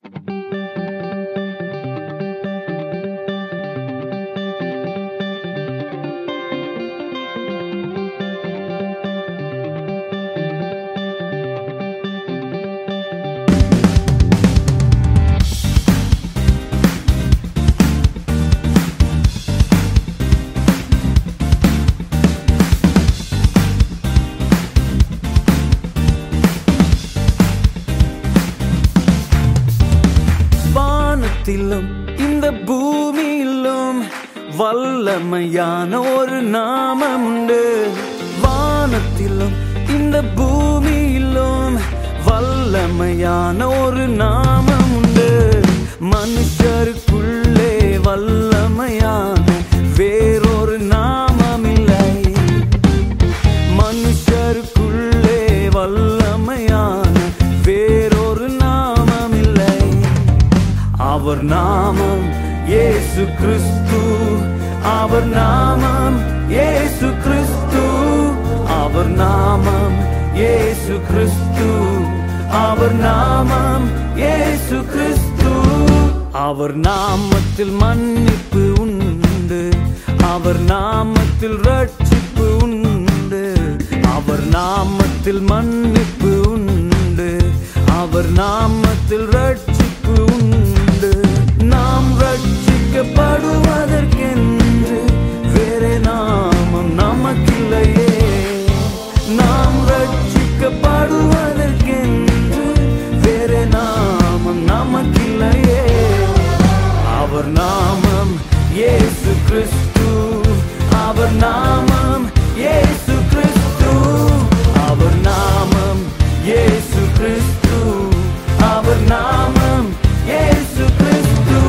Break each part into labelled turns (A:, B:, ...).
A: வானத்திலும் இந்த பூமியிலும் வல்லமையான ஒரு நாமம் உண்டு வானத்திலும் இந்த பூமியிலும் வல்லமையான ஒரு நாமம் உண்டு மனுஷருக்குள்ளே வல்லமையான வேறொரு நாமம் இல்லை மனுஷருக்குள்ளே வல்லமையான வேறொரு நாமம் இல்லை அவர் நாமம் இயேசு கிறிஸ்து அவர் நாமம் இயேசு கிறிஸ்து அவர் நாமம் இயேசு கிறிஸ்து அவர் நாமம் இயேசு கிறிஸ்து அவர் நாமத்தில் மன்னிப்பு உண்டு அவர் நாமத்தில் ரட்சிப்பு உண்டு அவர் நாமத்தில் மன்னிப்பு உண்டு அவர் நாமத்தில் ரட்சிப்பு உண்டு நாம் ரட்சிக்கப்படுவதற்கென்று வேறே நாமம் நமக்கில்லையே நாம் ரட்சிக்கப்படுவதற்கென்று வேறே நாமம் நமக்கில்லையே அவர் நாமம் இயேசு கிறிஸ்து அவர் நாமம் இயேசு கிறிஸ்து அவர் நாமம் இயேசு கிறிஸ்து அவர் நாமம் இயேசு கிறிஸ்து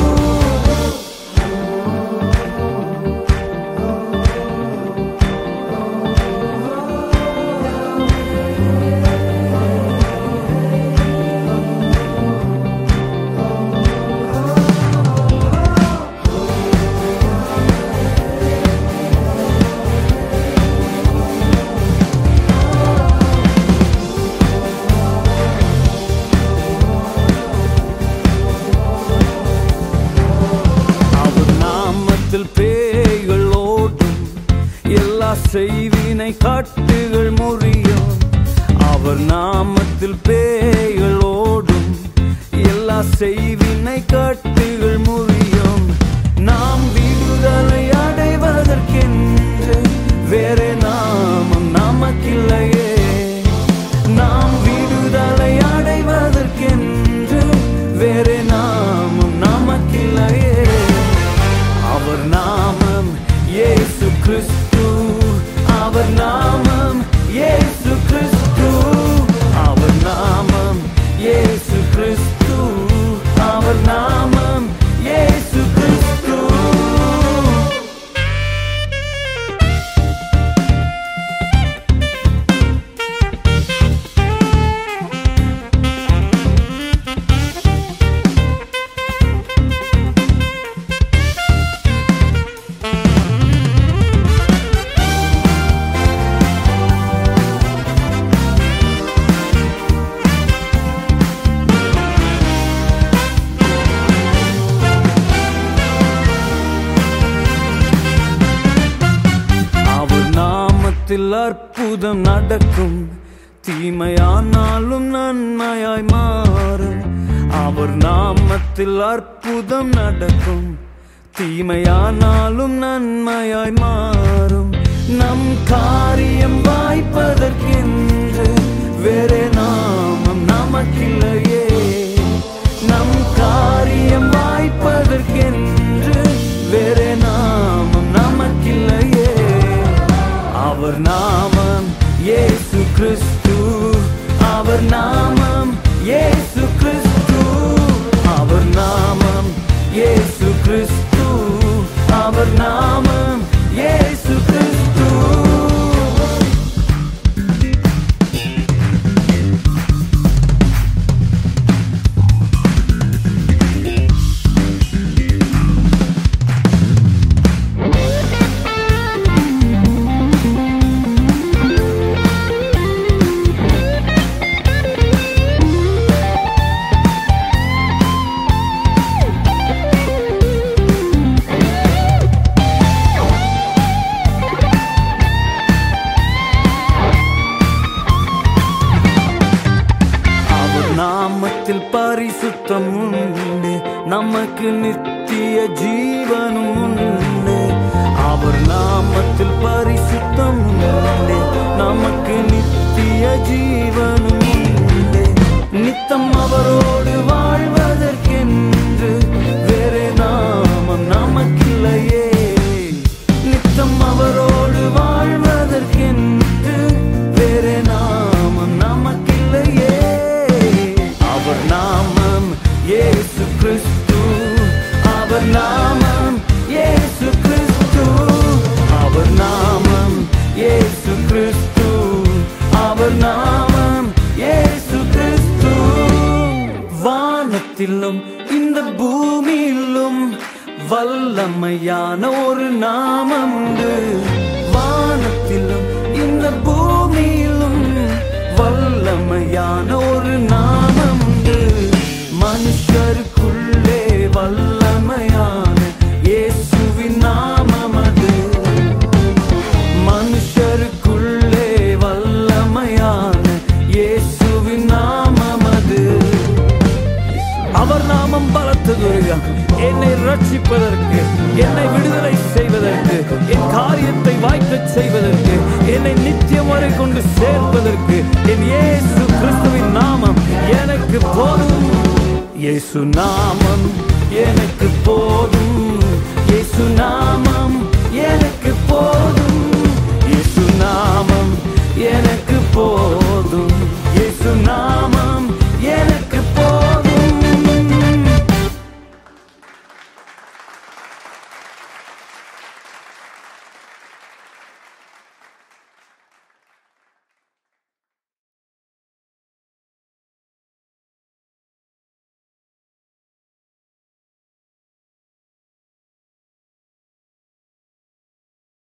A: அவர் நாமத்தில் பேய்கள் ஓடும் எல்லா செய்வினை காட்டுகள் முறியும் அவர் நாமத்தில் பேய்கள் ஓடும் எல்லா செய்வினை காட்டுகள் முறியும் நாம் விடுதலை அடைவதற்கென்று வேறே நாமம் நமக்கில்லையே நாம் விடுதலை அடைவதற்கென்று வேறே நாமம் நமக்கில்லையே அவர் நாமம் இயேசு கிறிஸ்து அவர் நாமம் இயேசு கிறிஸ்து அவர் நாமம் இயேசு கிறிஸ்து அவர் நாமம் இயேசு கிறிஸ்து அவர் நாமத்தில் அற்புதம் நடக்கும் தீமையானாலும் நன்மையாய் மாறும் அவர் நாமத்தில் அற்புதம் நடக்கும் தீமையானாலும் நன்மையாய் மாறும் நம் காரியம் வாய்ப்பதற்கென்று வேறே நாமம் நமக்கில்லையே நம் காரியம் வாய்ப்பதற்கென்று வேறே நாமம் நமக்கில்லையே அவர் நாமம் இயேசு கிறிஸ்து அவர் நாமம் இயேசு கிறிஸ்து அவர் நாமம் இயேசு கிறிஸ்து அவர் நாமம் இயேசு கிறிஸ்து நாமத்தில் பரிசுத்தம் உண்டு நமக்கு நித்திய ஜீவனும் உண்டு அவர் நாமத்தில் பரிசுத்தம் உண்டு நமக்கு நித்திய ஜீவனும் உண்டு நித்தம் அவரோடு வாழ்வதற்கென்று வேறு நாமம் நமக்கில்லையே நித்தம் அவரோடு வாழ்வதற்கென்று வேறு நாமம் நமக்கில்லையே அவர் நாமம் இயேசு கிறிஸ்து அவர் நாமம் இயேசு கிறிஸ்து அவர் நாமம் இயேசு கிறிஸ்து அவர் நாமம் இயேசு கிறிஸ்து வானத்திலும் இந்த பூமியிலும் வல்லமையான ஒரு நாமம் உண்டு வானத்திலும் இந்த பூமியிலும் வல்லமையான ஒரு நாமம் உண்டு மனுஷருக்குள்ளே வல்லமையான இயேசுவின் நாமம் அது மனுஷருக்குள்ளே வல்லமையான இயேசுவின் நாமம் அது அவர் நாமம் பலத்ததுரியா என்னை ரட்சிப்பதற்கு என்னை விடுதலை செய்வதற்கு என் காரியத்தை வாய்க்கச் செய்வதற்கு என்னை நித்தியம் வரை கொண்டு சேர்ப்பதற்கு என் இயேசு கிறிஸ்துவின் நாமம் எனக்கு போதும் இயேசு நாமம் எனக்கு போதும் இயேசு நாமம் எனக்கு போதும் இயேசு நாமம் எனக்கு போதும்